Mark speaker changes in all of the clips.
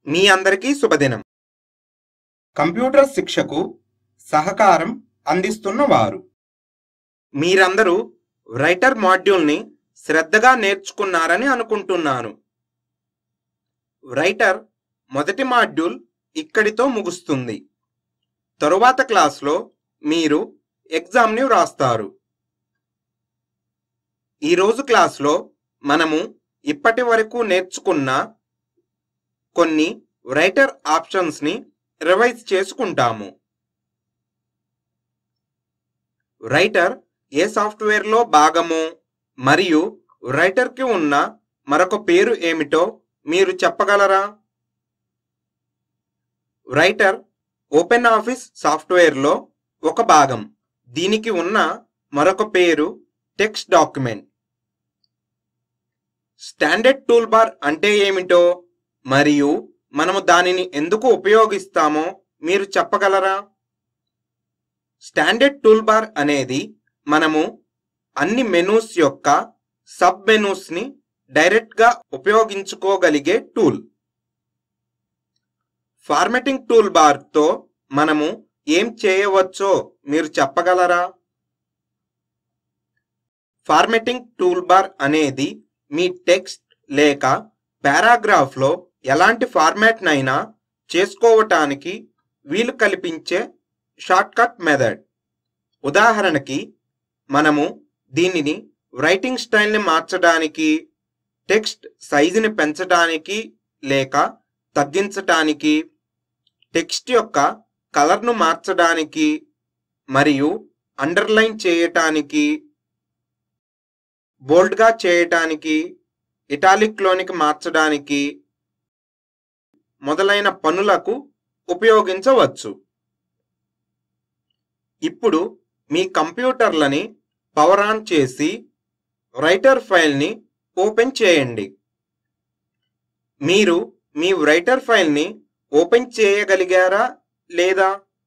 Speaker 1: మీ అందరికీ శుభదినం కంప్యూటర్ శిక్షకు సహకారం అందిస్తున్న వారు మీరందరూ రైటర్ మాడ్యూల్ని శ్రద్ధగా నేర్చుకున్నారని అనుకుంటున్నాను రైటర్ మొదటి మాడ్యూల్ ఇక్కడితో ముగుస్తుంది తరువాత క్లాస్లో మీరు ఎగ్జామ్ని వ్రాస్తారు ఈరోజు క్లాస్లో మనము ఇప్పటి వరకు నేర్చుకున్న కొన్ని రైటర్ ఆప్షన్స్ని రివైజ్ చేసుకుంటాము రైటర్ ఏ సాఫ్ట్వేర్లో భాగము మరియు రైటర్కి ఉన్న మరొక పేరు ఏమిటో మీరు చెప్పగలరా రైటర్ ఓపెన్ ఆఫీస్ సాఫ్ట్వేర్లో ఒక భాగం దీనికి ఉన్న మరొక పేరు text document standard tool bar అంటే ఏమిటో మరియు మనము దానిని ఎందుకు ఉపయోగిస్తామో మీరు చెప్పగలరా స్టాండర్డ్ టూల్ బార్ అనేది మనము అన్ని మెనూస్ యొక్క సబ్ మెనూస్ని డైరెక్ట్గా ఉపయోగించుకోగలిగే టూల్ ఫార్మెటింగ్ టూల్ బార్తో మనము ఏం చేయవచ్చో మీరు చెప్పగలరా ఫార్మెటింగ్ టూల్ బార్ అనేది మీ టెక్స్ట్ లేక పారాగ్రాఫ్లో ఎలాంటి ఫార్మాట్నైనా చేసుకోవటానికి వీలు కల్పించే షార్ట్కట్ మెథడ్ ఉదాహరణకి మనము దీనిని రైటింగ్ స్టైల్ని మార్చడానికి టెక్స్ట్ సైజుని పెంచడానికి లేక తగ్గించటానికి టెక్స్ట్ యొక్క కలర్ను మార్చడానికి మరియు అండర్లైన్ చేయటానికి బోల్డ్గా చేయటానికి ఇటాలిక్లోనికి మార్చడానికి మొదలైన పనులకు ఉపయోగించవచ్చు ఇప్పుడు మీ కంప్యూటర్లని పవర్ ఆన్ చేసి రైటర్ ఫైల్ని ఓపెన్ చేయండి మీరు మీ రైటర్ ఫైల్ని ఓపెన్ చేయగలిగారా లేదా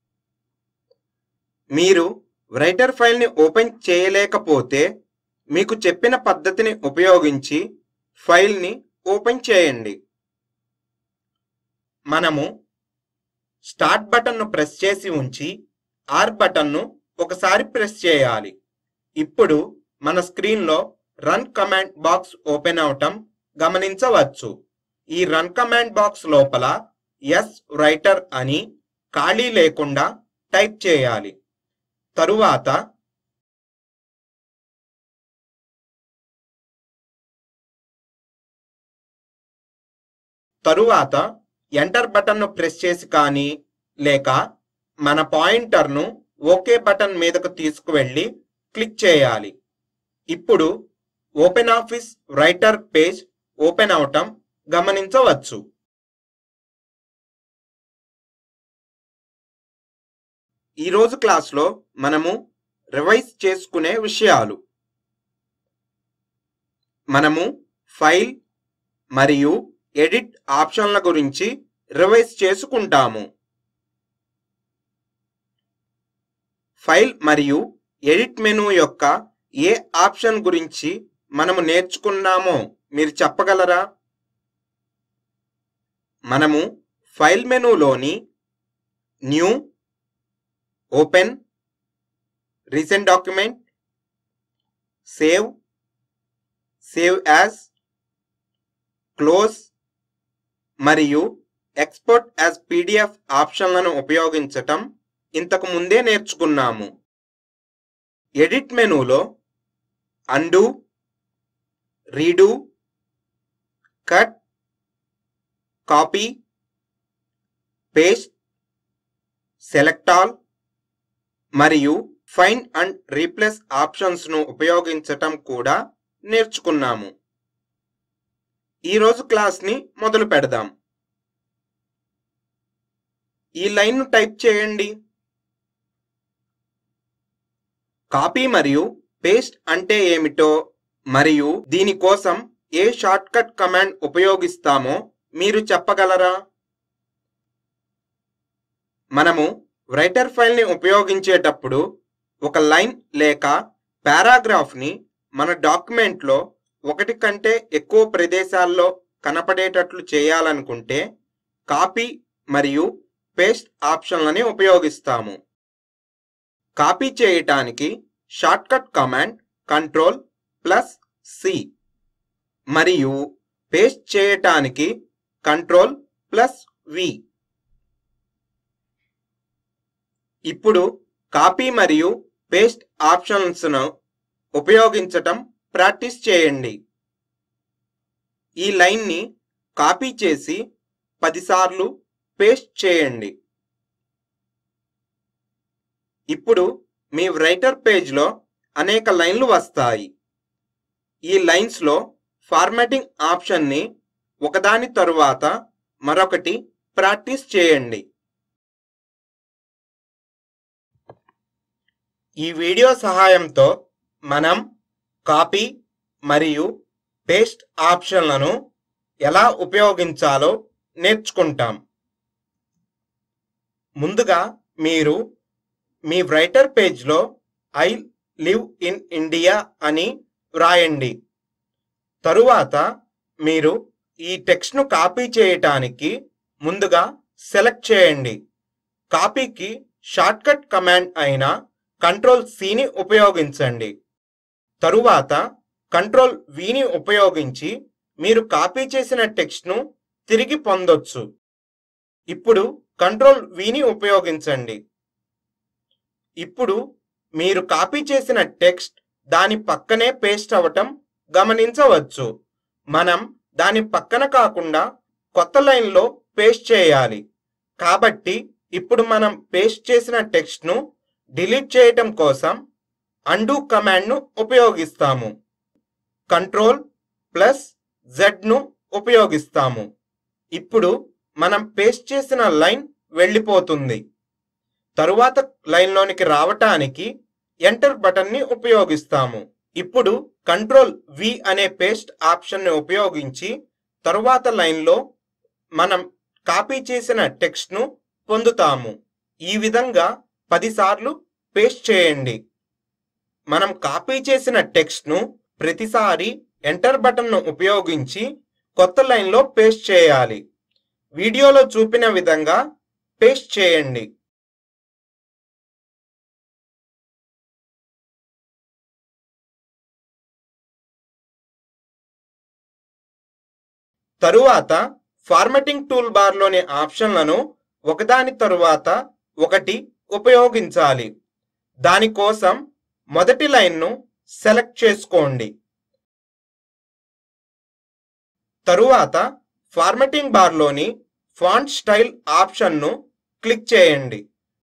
Speaker 1: మీరు రైటర్ ఫైల్ని ఓపెన్ చేయలేకపోతే మీకు చెప్పిన పద్ధతిని ఉపయోగించి ఫైల్ని ఓపెన్ చేయండి మనము స్టార్ట్ బటన్ను ప్రెస్ చేసి ఉంచి ఆర్ బటన్ను ఒకసారి ప్రెస్ చేయాలి ఇప్పుడు మన స్క్రీన్లో రన్ కమాండ్ బాక్స్ ఓపెన్ అవటం గమనించవచ్చు ఈ రన్ కమాండ్ బాక్స్ లోపల ఎస్ రైటర్ అని ఖాళీ లేకుండా టైప్ చేయాలి తరువాత తరువాత ఎంటర్ బటన్ను ప్రెస్ చేసి కానీ లేక మన పాయింటర్ను ఓకే బటన్ మీదకు తీసుకువెళ్ళి క్లిక్ చేయాలి ఇప్పుడు open office writer page open అవటం గమనించవచ్చు ఈరోజు క్లాస్లో మనము రివైజ్ చేసుకునే విషయాలు మనము ఫైల్ మరియు ఎడిట్ ఆప్షన్ల గురించి రివైజ్ చేసుకుంటాము ఫైల్ మరియు ఎడిట్ మెనూ యొక్క ఏ ఆప్షన్ గురించి మనము నేర్చుకున్నామో మీరు చెప్పగలరా మనము ఫైల్ మెనూలోని new open recent document save save as close మరియు ఎక్స్పోర్ట్ యాజ్ పీడిఎఫ్ ఆప్షన్లను ఉపయోగించటం ఇంతకు ముందే నేర్చుకున్నాము ఎడిట్ మెనూలో undo redo cut copy paste select all మరియు ఫైండ్ అండ్ రీప్లేస్ ఆప్షన్స్ను ఉపయోగించటం కూడా నేర్చుకున్నాము ఈరోజు క్లాస్ని మొదలు పెడదాం ఈ లైన్ను టైప్ చేయండి కాపీ మరియు పేస్ట్ అంటే ఏమిటో మరియు దీనికోసం ఏ షార్ట్కట్ కమాండ్ ఉపయోగిస్తామో మీరు చెప్పగలరా మనము రైటర్ ఫైల్ని ఉపయోగించేటప్పుడు ఒక లైన్ లేక పారాగ్రాఫ్ని మన డాక్యుమెంట్లో ఒకటి కంటే ఎక్కువ ప్రదేశాల్లో కనపడేటట్లు చేయాలనుకుంటే కాపీ మరియు పేస్ట్ ఆప్షన్లని ఉపయోగిస్తాము కాపీ చేయటానికి shortcut command control plus C మరియు పేస్ట్ చేయటానికి కంట్రోల్ ప్లస్ వి ఇప్పుడు కాపీ మరియు పేస్ట్ ఆప్షన్స్ను ఉపయోగించటం ప్రాక్టీస్ చేయండి ఈ లైన్ని కాపీ చేసి పదిసార్లు పేస్ట్ చేయండి ఇప్పుడు మీ రైటర్ పేజ్లో అనేక లైన్లు వస్తాయి ఈ లైన్స్లో ఫార్మాటింగ్ ఆప్షన్ని ఒకదాని తరువాత మరొకటి ప్రాక్టీస్ చేయండి ఈ వీడియో సహాయంతో మనం కాపీ మరియు పేస్ట్ ఆప్షన్లను ఎలా ఉపయోగించాలో నేర్చుకుంటాం ముందుగా మీరు మీ రైటర్ పేజ్లో ఐ లివ్ ఇన్ ఇండియా అని వ్రాయండి తరువాత మీరు ఈ టెక్స్ట్ను కాపీ చేయటానికి ముందుగా సెలెక్ట్ చేయండి కాపీకి షార్ట్కట్ కమాండ్ అయిన కంట్రోల్ సిని ఉపయోగించండి తరువాత కంట్రోల్ విని ఉపయోగించి మీరు కాపీ చేసిన టెక్స్ట్ను తిరిగి పొందొచ్చు ఇప్పుడు కంట్రోల్ విని ఉపయోగించండి ఇప్పుడు మీరు కాపీ చేసిన టెక్స్ట్ దాని పక్కనే పేస్ట్ అవ్వటం గమనించవచ్చు మనం దాని పక్కన కాకుండా కొత్త లైన్లో పేస్ట్ చేయాలి కాబట్టి ఇప్పుడు మనం పేస్ట్ చేసిన టెక్స్ట్ను డిలీట్ చేయటం కోసం అండూ కమాండ్ను ఉపయోగిస్తాము కంట్రోల్ ప్లస్ జెడ్ను ఉపయోగిస్తాము ఇప్పుడు మనం పేస్ట్ చేసిన లైన్ వెళ్ళిపోతుంది తరువాత లైన్లోనికి రావటానికి ఎంటర్ బటన్ని ఉపయోగిస్తాము ఇప్పుడు కంట్రోల్ వి అనే పేస్ట్ ఆప్షన్ని ఉపయోగించి తరువాత లైన్లో మనం కాపీ చేసిన టెక్స్ట్ను పొందుతాము ఈ విధంగా పదిసార్లు పేస్ట్ చేయండి మనం కాపీ చేసిన టెక్స్ట్ను ప్రతిసారి ఎంటర్ బటన్ను ఉపయోగించి కొత్త లైన్లో పేస్ట్ చేయాలి వీడియోలో చూపిన విధంగా పేస్ట్ చేయండి తరువాత ఫార్మాటింగ్ టూల్ బార్లోని ఆప్షన్లను ఒకదాని తరువాత ఒకటి ఉపయోగించాలి దానికోసం మొదటి లైన్ను సెలెక్ట్ చేసుకోండి తరువాత ఫార్మాటింగ్ బార్లోని ఫాంట్ స్టైల్ ఆప్షన్ను క్లిక్ చేయండి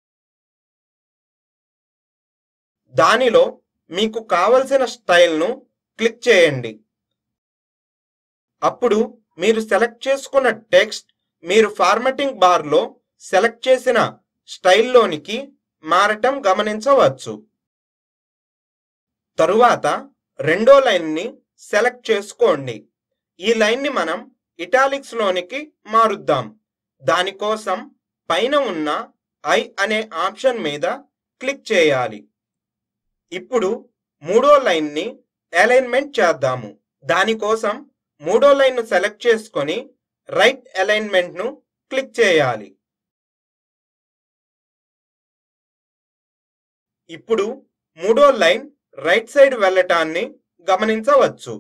Speaker 1: దానిలో మీకు కావలసిన స్టైల్ను క్లిక్ చేయండి అప్పుడు మీరు సెలెక్ట్ చేసుకున్న టెక్స్ట్ మీరు ఫార్మాటింగ్ బార్లో సెలెక్ట్ చేసిన స్టైల్లోనికి మారటం గమనించవచ్చు తరువాత రెండో లైన్ని సెలెక్ట్ చేసుకోండి ఈ లైన్ని మనం ఇటాలిక్స్ లోనికి మారుద్దాం దానికోసం పైన ఉన్న ఐ అనే ఆప్షన్ మీద క్లిక్ చేయాలి ఇప్పుడు మూడో లైన్ని అలైన్మెంట్ చేద్దాము దానికోసం మూడో లైన్ను సెలెక్ట్ చేసుకొని రైట్ అలైన్మెంట్ను క్లిక్ చేయాలి ఇప్పుడు మూడో లైన్ రైట్ సైడ్ వెళ్ళటాన్ని గమనించవచ్చు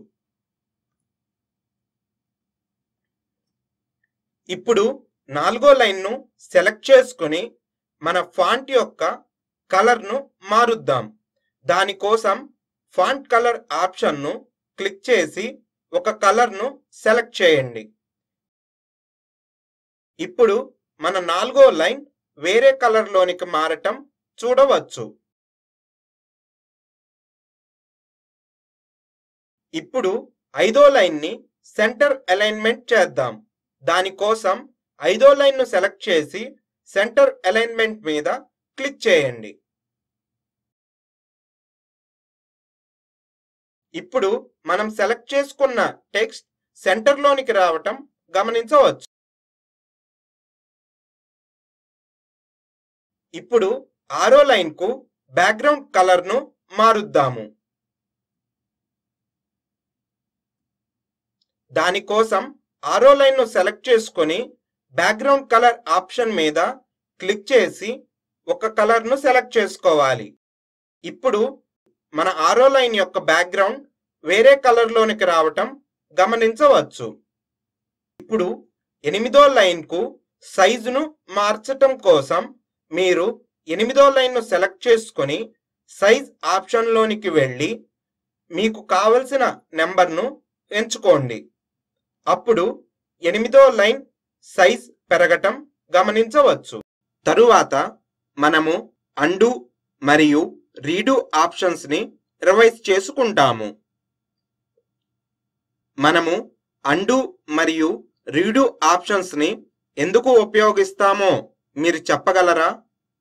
Speaker 1: ఇప్పుడు నాలుగో లైన్ను సెలెక్ట్ చేసుకుని మన ఫాంట్ యొక్క కలర్ను మారుద్దాం దానికోసం ఫాంట్ కలర్ ఆప్షన్ను క్లిక్ చేసి ఒక కలర్ను సెలెక్ట్ చేయండి ఇప్పుడు మన నాలుగో లైన్ వేరే కలర్లోనికి మారటం చూడవచ్చు ఇప్పుడు ఐదో లైన్ని సెంటర్ అలైన్మెంట్ చేద్దాం దానికోసం ఐదో లైన్ను సెలెక్ట్ చేసి సెంటర్ అలైన్మెంట్ మీద క్లిక్ చేయండి ఇప్పుడు మనం సెలెక్ట్ చేసుకున్న టెక్స్ట్ సెంటర్లోనికి రావటం గమనించవచ్చు ఇప్పుడు ఆరో లైన్కు బ్యాక్గ్రౌండ్ కలర్ను మారుద్దాము దానికోసం ఆరో లైన్ను సెలెక్ట్ చేసుకొని బ్యాక్గ్రౌండ్ కలర్ ఆప్షన్ మీద క్లిక్ చేసి ఒక కలర్ను సెలెక్ట్ చేసుకోవాలి ఇప్పుడు మన ఆరో లైన్ యొక్క బ్యాక్గ్రౌండ్ వేరే కలర్లోనికి రావటం గమనించవచ్చు ఇప్పుడు ఎనిమిదో లైన్కు సైజును మార్చటం కోసం మీరు ఎనిమిదో లైన్ను సెలెక్ట్ చేసుకొని సైజ్ ఆప్షన్లోనికి వెళ్ళి మీకు కావలసిన నెంబర్ను ఎంచుకోండి అప్పుడు ఎనిమిదో లైన్ సైజ్ పెరగటం గమనించవచ్చు తరువాత మనము అండు మరియు రీడు ఆప్షన్స్ని రివైజ్ చేసుకుంటాము మనము అండు మరియు రీడు ఆప్షన్స్ని ఎందుకు ఉపయోగిస్తామో మీరు చెప్పగలరా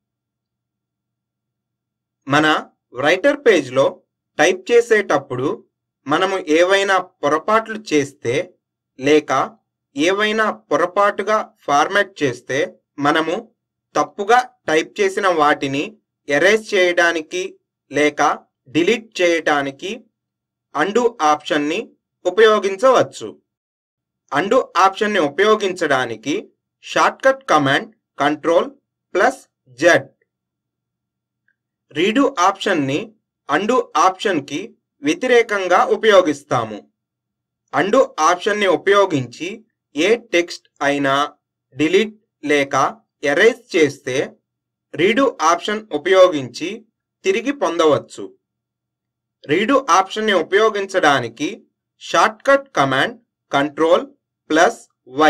Speaker 1: మన రైటర్ పేజ్లో టైప్ చేసేటప్పుడు మనము ఏవైనా పొరపాట్లు చేస్తే లేక ఏవైనా పొరపాటుగా ఫార్మాట్ చేస్తే మనము తప్పుగా టైప్ చేసిన వాటిని ఎరేజ్ చేయడానికి లేక డిలీట్ చేయడానికి అండు ఆప్షన్ని ఉపయోగించవచ్చు అండు ఆప్షన్ని ఉపయోగించడానికి shortcut command control plus Z redo ఆప్షన్ని అండు ఆప్షన్కి వ్యతిరేకంగా ఉపయోగిస్తాము అండు ఆప్షన్ని ఉపయోగించి ఏ టెక్స్ట్ అయినా డిలీట్ లేక ఎరేజ్ చేస్తే రీడు ఆప్షన్ ఉపయోగించి తిరిగి పొందవచ్చు రీడు ఆప్షన్ని ఉపయోగించడానికి shortcut command control plus Y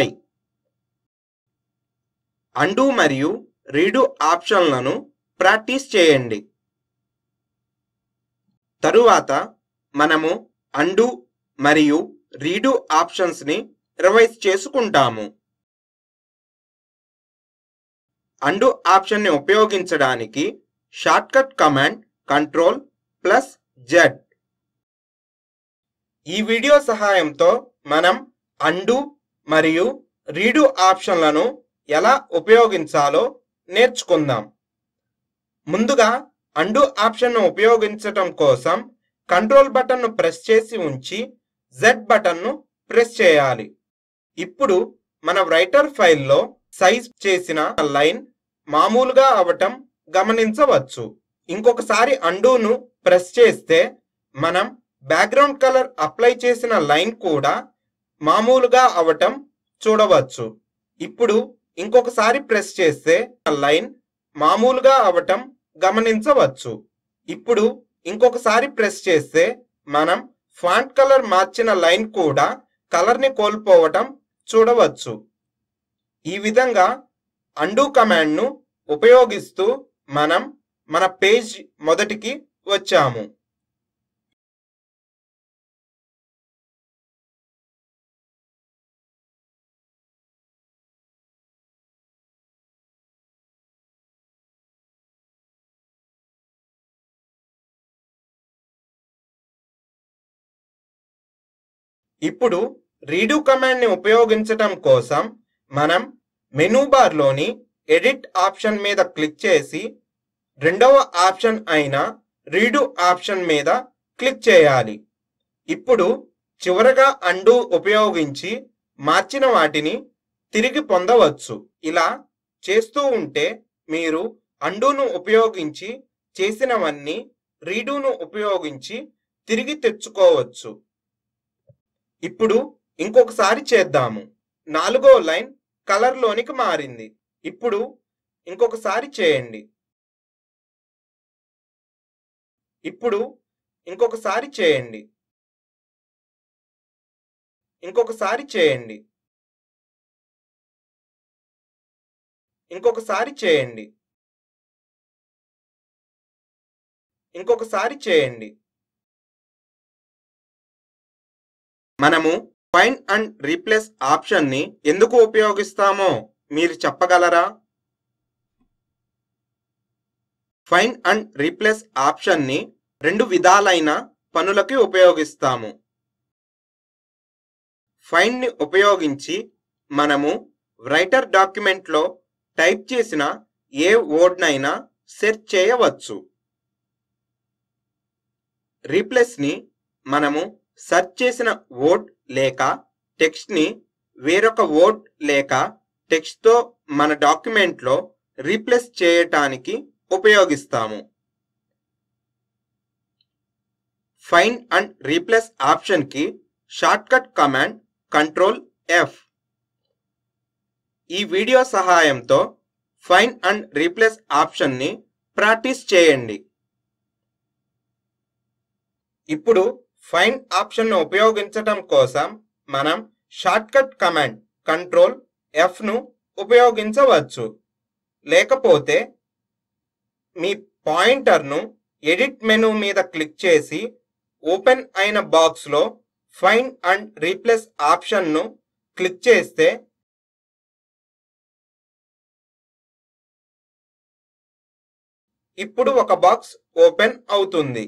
Speaker 1: undo మరియు రీడు ఆప్షన్లను ప్రాక్టీస్ చేయండి తరువాత మనము అండు మరియు రీడు ఆప్షన్స్ని రివైజ్ చేసుకుంటాము అండు ఆప్షన్ని ఉపయోగించడానికి shortcut command control plus Z ఈ వీడియో సహాయంతో మనం అండు మరియు రీడు ఆప్షన్లను ఎలా ఉపయోగించాలో నేర్చుకుందాం ముందుగా అండు ఆప్షన్ను ఉపయోగించటం కోసం కంట్రోల్ బటన్ను ప్రెస్ చేసి ఉంచి జెడ్ బటన్ను ప్రెస్ చేయాలి ఇప్పుడు మన రైటర్ ఫైల్లో సైజ్ చేసిన లైన్ మామూలుగా అవటం గమనించవచ్చు ఇంకొకసారి అండూను ప్రెస్ చేస్తే మనం బ్యాక్గ్రౌండ్ కలర్ అప్లై చేసిన లైన్ కూడా మామూలుగా అవటం చూడవచ్చు ఇప్పుడు ఇంకొకసారి ప్రెస్ చేస్తే లైన్ మామూలుగా అవటం గమనించవచ్చు ఇప్పుడు ఇంకొకసారి ప్రెస్ చేస్తే మనం ఫాంట్ కలర్ మార్చిన లైన్ కూడా కలర్ని కోల్పోవటం చూడవచ్చు ఈ విధంగా అండు కమాండ్ను ఉపయోగిస్తూ మనం మన పేజ్ మొదటికి వచ్చాము ఇప్పుడు రీడు కమాండ్ని ఉపయోగించటం కోసం మనం మెనూ బార్లోని ఎడిట్ ఆప్షన్ మీద క్లిక్ చేసి రెండవ ఆప్షన్ అయిన రీడు ఆప్షన్ మీద క్లిక్ చేయాలి ఇప్పుడు చివరగా అండు ఉపయోగించి మార్చిన వాటిని తిరిగి పొందవచ్చు ఇలా చేస్తూ ఉంటే మీరు అండును ఉపయోగించి చేసినవన్నీ రీడును ఉపయోగించి తిరిగి తెచ్చుకోవచ్చు ఇప్పుడు ఇంకొకసారి చేద్దాము నాలుగో లైన్ కలర్లోనికి మారింది ఇప్పుడు ఇంకొకసారి చేయండి ఇప్పుడు ఇంకొకసారి చేయండి ఇంకొకసారి చేయండి ఇంకొకసారి చేయండి ఇంకొకసారి చేయండి మనము ఫైండ్ అండ్ రీప్లేస్ ఆప్షన్ని ఎందుకు ఉపయోగిస్తామో మీరు చెప్పగలరా ఫైండ్ అండ్ రీప్లేస్ ఆప్షన్ని రెండు విధాలైన పనులకి ఉపయోగిస్తాము ఫైండ్ని ఉపయోగించి మనము రైటర్ డాక్యుమెంట్లో టైప్ చేసిన ఏ వర్డ్నైనా సెర్చ్ చేయవచ్చు రీప్లేస్ని మనము సెర్చ్ చేసిన వర్డ్ లేక టెక్స్ట్ని వేరొక వర్డ్ లేక టెక్స్ట్తో మన డాక్యుమెంట్లో రీప్లేస్ చేయటానికి ఉపయోగిస్తాము ఫైండ్ అండ్ రీప్లేస్ ఆప్షన్కి షార్ట్కట్ కమాండ్ కంట్రోల్ ఎఫ్ ఈ వీడియో సహాయంతో ఫైండ్ అండ్ రీప్లేస్ ఆప్షన్ని ప్రాక్టీస్ చేయండి ఇప్పుడు ఫైండ్ ఆప్షన్ను ఉపయోగించటం కోసం మనం షార్ట్కట్ కమాండ్ కంట్రోల్ ఎఫ్ను ఉపయోగించవచ్చు లేకపోతే మీ పాయింటర్ను ఎడిట్ మెనూ మీద క్లిక్ చేసి ఓపెన్ అయిన బాక్స్లో ఫైండ్ అండ్ రీప్లేస్ ఆప్షన్ను క్లిక్ చేస్తే ఇప్పుడు ఒక బాక్స్ ఓపెన్ అవుతుంది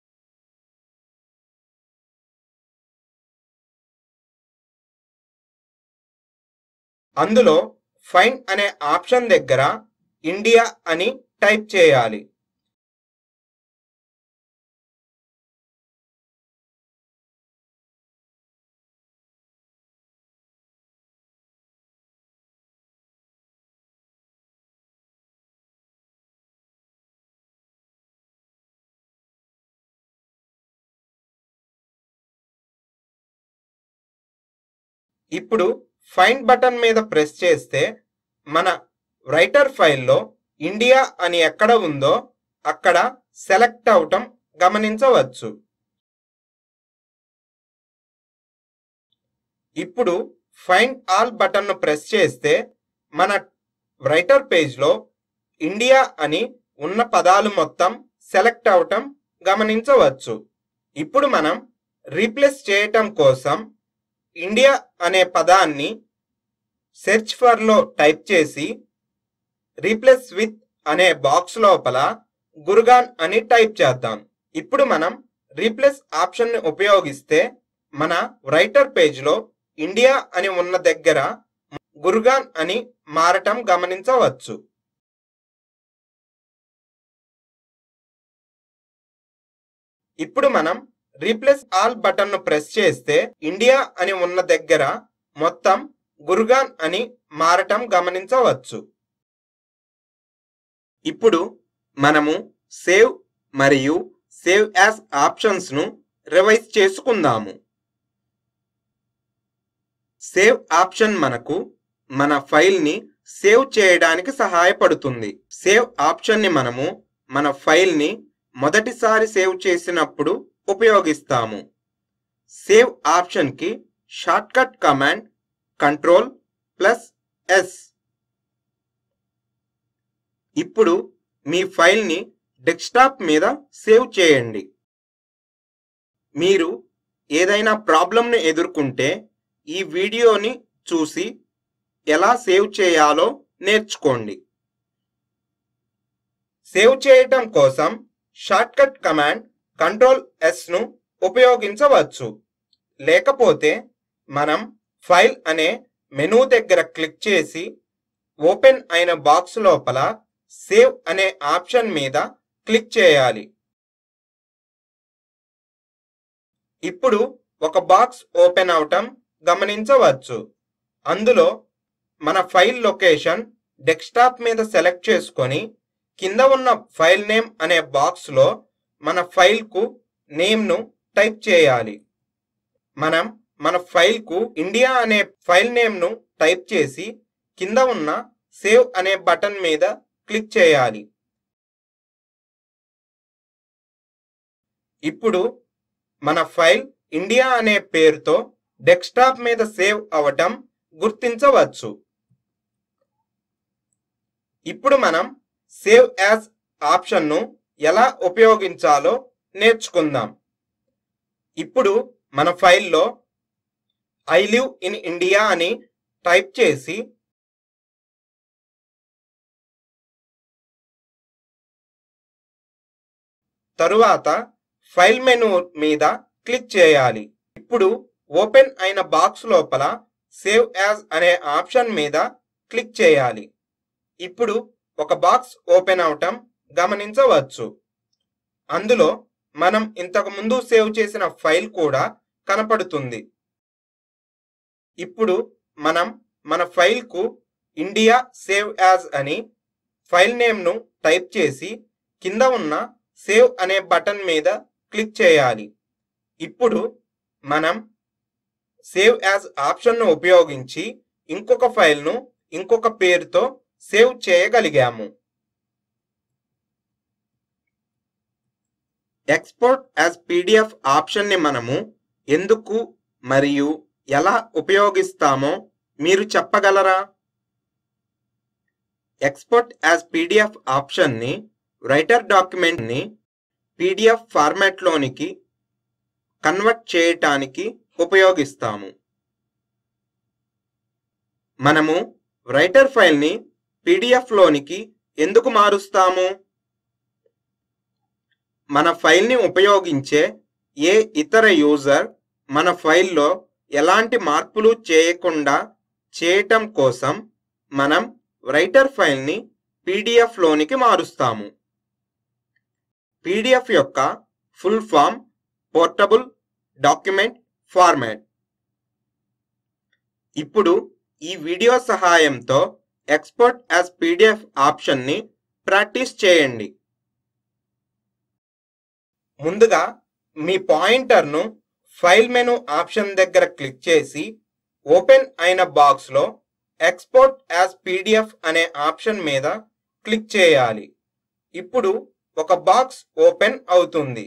Speaker 1: అందులో ఫైండ్ అనే ఆప్షన్ దగ్గర ఇండియా అని టైప్ చేయాలి ఇప్పుడు ఫైండ్ బటన్ మీద ప్రెస్ చేస్తే మన రైటర్ ఫైల్లో ఇండియా అని ఎక్కడ ఉందో అక్కడ సెలెక్ట్ అవటం గమనించవచ్చు ఇప్పుడు ఫైండ్ ఆల్ బటన్ను ప్రెస్ చేస్తే మన రైటర్ పేజ్లో ఇండియా అని ఉన్న పదాలు మొత్తం సెలెక్ట్ అవటం గమనించవచ్చు ఇప్పుడు మనం రీప్లేస్ చేయటం కోసం ఇండియా అనే పదాన్ని సెర్చ్ ఫర్లో టైప్ చేసి రీప్లేస్ విత్ అనే బాక్స్ లోపల గురుగాన్ అని టైప్ చేద్దాం ఇప్పుడు మనం రీప్లేస్ ఆప్షన్ని ఉపయోగిస్తే మన రైటర్ పేజ్లో ఇండియా అని ఉన్న దగ్గర గురుగాన్ అని మారటం గమనించవచ్చు ఇప్పుడు మనం రీప్లేస్ ఆల్ బటన్ను ప్రెస్ చేస్తే ఇండియా అని ఉన్న దగ్గర మొత్తం గురుగాన్ అని మారటం గమనించవచ్చు ఇప్పుడు మనము సేవ్ మరియు సేవ్ యాజ్ ఆప్షన్స్ను రివైజ్ చేసుకుందాము సేవ్ ఆప్షన్ మనకు మన ఫైల్ని సేవ్ చేయడానికి సహాయపడుతుంది సేవ్ ఆప్షన్ని మనము మన ఫైల్ని మొదటిసారి సేవ్ చేసినప్పుడు ఉపయోగిస్తాము సేవ్ ఆప్షన్కి shortcut command control plus S ఇప్పుడు మీ ఫైల్ని డెస్క్టాప్ మీద సేవ్ చేయండి మీరు ఏదైనా ప్రాబ్లంను ఎదుర్కొంటే ఈ వీడియోని చూసి ఎలా సేవ్ చేయాలో నేర్చుకోండి సేవ్ చేయటం కోసం షార్ట్కట్ కమాండ్ కంట్రోల్ ఎస్ను ఉపయోగించవచ్చు లేకపోతే మనం ఫైల్ అనే మెనూ దగ్గర క్లిక్ చేసి ఓపెన్ అయిన బాక్స్ లోపల సేవ్ అనే ఆప్షన్ మీద క్లిక్ చేయాలి ఇప్పుడు ఒక బాక్స్ ఓపెన్ అవటం గమనించవచ్చు అందులో మన ఫైల్ లొకేషన్ డెస్క్టాప్ మీద సెలెక్ట్ చేసుకొని కింద ఉన్న ఫైల్ నేమ్ అనే బాక్స్లో మన ఫైల్కు నేమ్ను టైప్ చేయాలి మనం మన ఫైల్కు ఇండియా అనే ఫైల్ నేమ్ను టైప్ చేసి కింద ఉన్న సేవ్ అనే బటన్ మీద క్లిక్ చేయాలి ఇప్పుడు మన ఫైల్ ఇండియా అనే పేరుతో డెస్క్టాప్ మీద సేవ్ అవటం గుర్తించవచ్చు ఇప్పుడు మనం సేవ్ యాజ్ ఆప్షన్ను ఎలా ఉపయోగించాలో నేర్చుకుందాం ఇప్పుడు మన ఫైల్లో ఐ లివ్ ఇన్ ఇండియా అని టైప్ చేసి తరువాత ఫైల్ మెనూ మీద క్లిక్ చేయాలి ఇప్పుడు ఓపెన్ అయిన బాక్స్ లోపల సేవ్ యాజ్ అనే ఆప్షన్ మీద క్లిక్ చేయాలి ఇప్పుడు ఒక బాక్స్ ఓపెన్ అవటం గమనించవచ్చు అందులో మనం ఇంతకు ముందు సేవ్ చేసిన ఫైల్ కూడా కనపడుతుంది ఇప్పుడు మనం మన ఫైల్కు ఇండియా సేవ్ యాజ్ అని ఫైల్ నేమ్ను టైప్ చేసి కింద ఉన్న సేవ్ అనే బటన్ మీద క్లిక్ చేయాలి ఇప్పుడు మనం సేవ్ యాజ్ ఆప్షన్ను ఉపయోగించి ఇంకొక ఫైల్ను ఇంకొక పేరుతో సేవ్ చేయగలిగాము ఎక్స్పోర్ట్ యాజ్ పీడిఎఫ్ ఆప్షన్ని మనము ఎందుకు మరియు ఎలా ఉపయోగిస్తామో మీరు చెప్పగలరా ఎక్స్పోర్ట్ యాజ్ పీడిఎఫ్ ఆప్షన్ని రైటర్ డాక్యుమెంట్ని పీడిఎఫ్ ఫార్మాట్లోనికి కన్వర్ట్ చేయటానికి ఉపయోగిస్తాము మనము రైటర్ ఫైల్ని పీడిఎఫ్లోనికి ఎందుకు మారుస్తాము మన ఫైల్ని ఉపయోగించే ఏ ఇతర యూజర్ మన ఫైల్లో ఎలాంటి మార్పులు చేయకుండా చేయటం కోసం మనం రైటర్ ఫైల్ని పీడిఎఫ్లోనికి మారుస్తాము పీడిఎఫ్ యొక్క full form portable document format ఇప్పుడు ఈ వీడియో సహాయంతో ఎక్స్పోర్ట్ యాజ్ పీడిఎఫ్ ఆప్షన్ని ప్రాక్టీస్ చేయండి ముందుగా మీ పాయింటర్ను ఫైల్ మెను ఆప్షన్ దగ్గర క్లిక్ చేసి ఓపెన్ అయిన బాక్స్లో ఎక్స్పోర్ట్ యాజ్ పీడిఎఫ్ అనే ఆప్షన్ మీద క్లిక్ చేయాలి ఇప్పుడు ఒక బాక్స్ ఓపెన్ అవుతుంది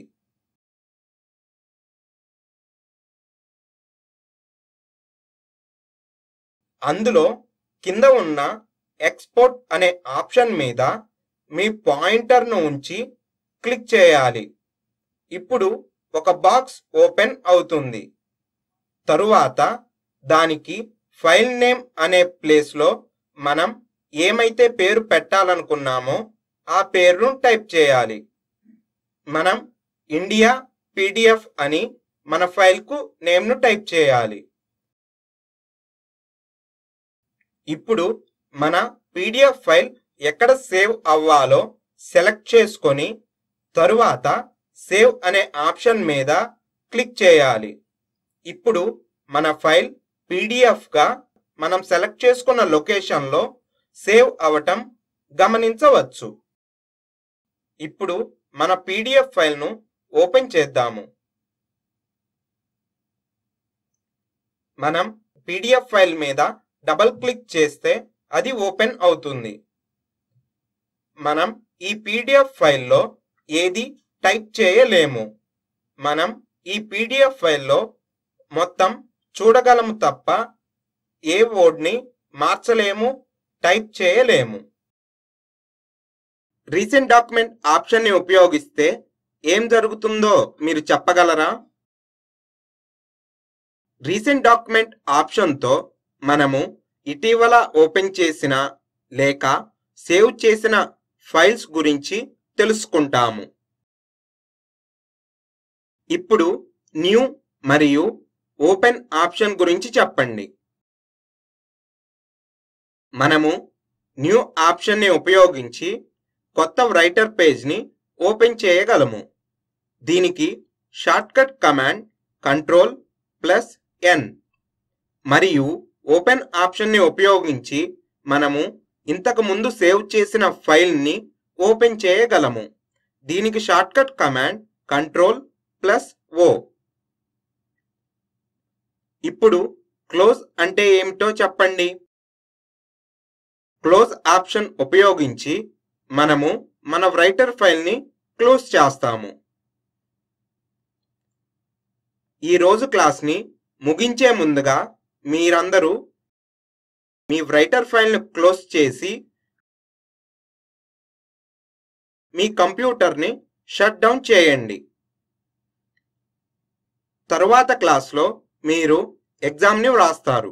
Speaker 1: అందులో కింద ఉన్న ఎక్స్పోర్ట్ అనే ఆప్షన్ మీద మీ పాయింటర్ను ఉంచి క్లిక్ చేయాలి ఇప్పుడు ఒక బాక్స్ ఓపెన్ అవుతుంది తరువాత దానికి ఫైల్ నేమ్ అనే ప్లేస్లో మనం ఏమైతే పేరు పెట్టాలనుకున్నామో ఆ పేరును టైప్ చేయాలి మనం ఇండియా పీడిఎఫ్ అని మన ఫైల్కు నేమ్ను టైప్ చేయాలి ఇప్పుడు మన పీడిఎఫ్ ఫైల్ ఎక్కడ సేవ్ అవ్వాలో సెలెక్ట్ చేసుకొని తరువాత సేవ్ అనే ఆప్షన్ మీద క్లిక్ చేయాలి ఇప్పుడు మన ఫైల్ పీడిఎఫ్గా మనం సెలెక్ట్ చేసుకున్న లొకేషన్లో సేవ్ అవటం గమనించవచ్చు ఇప్పుడు మన పీడిఎఫ్ ఫైల్ను ఓపెన్ చేద్దాము మనం పీడిఎఫ్ ఫైల్ మీద డబల్ క్లిక్ చేస్తే అది ఓపెన్ అవుతుంది మనం ఈ పీడిఎఫ్ ఫైల్లో ఏది టైప్ చేయలేము మనం ఈ పీడిఎఫ్ ఫైల్లో మొత్తం చూడగలము తప్ప ఏ వర్డ్ని మార్చలేము టైప్ చేయలేము రీసెంట్ డాక్యుమెంట్ ఆప్షన్ని ఉపయోగిస్తే ఏం జరుగుతుందో మీరు చెప్పగలరా రీసెంట్ డాక్యుమెంట్ ఆప్షన్తో మనము ఇటీవల ఓపెన్ చేసిన లేక సేవ్ చేసిన ఫైల్స్ గురించి తెలుసుకుంటాము ఇప్పుడు న్యూ మరియు ఓపెన్ ఆప్షన్ గురించి చెప్పండి మనము న్యూ ఆప్షన్ని ఉపయోగించి కొత్త రైటర్ పేజ్ని ఓపెన్ చేయగలము దీనికి shortcut command control plus N మరియు ఓపెన్ ఆప్షన్ని ఉపయోగించి మనము ఇంతకు ముందు సేవ్ చేసిన ఫైల్ని ఓపెన్ చేయగలము దీనికి shortcut command control plus O ఇప్పుడు క్లోజ్ అంటే ఏమిటో చెప్పండి క్లోజ్ ఆప్షన్ ఉపయోగించి మనము మన రైటర్ ఫైల్ని క్లోజ్ చేస్తాము ఈ రోజు క్లాస్ని ముగించే ముందుగా మీరందరూ మీ రైటర్ ఫైల్ను క్లోజ్ చేసి మీ కంప్యూటర్ని షట్ డౌన్ చేయండి తరువాత క్లాస్లో మీరు ఎగ్జామ్ని వ్రాస్తారు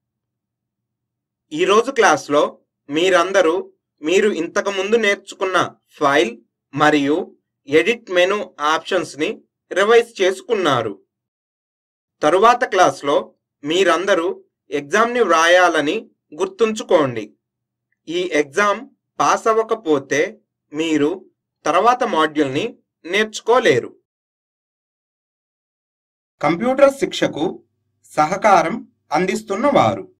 Speaker 1: ఈరోజు క్లాస్లో మీరందరూ మీరు ఇంతకు ముందు నేర్చుకున్న ఫైల్ మరియు ఎడిట్ మెను ఆప్షన్స్ని రివైజ్ చేసుకున్నారు తరువాత క్లాస్లో మీరందరూ ఎగ్జామ్ని వ్రాయాలని గుర్తుంచుకోండి ఈ ఎగ్జామ్ పాస్ అవ్వకపోతే మీరు తర్వాత మాడ్యూల్ని నేర్చుకోలేరు కంప్యూటర్ శిక్షకు సహకారం అందిస్తున్న వారు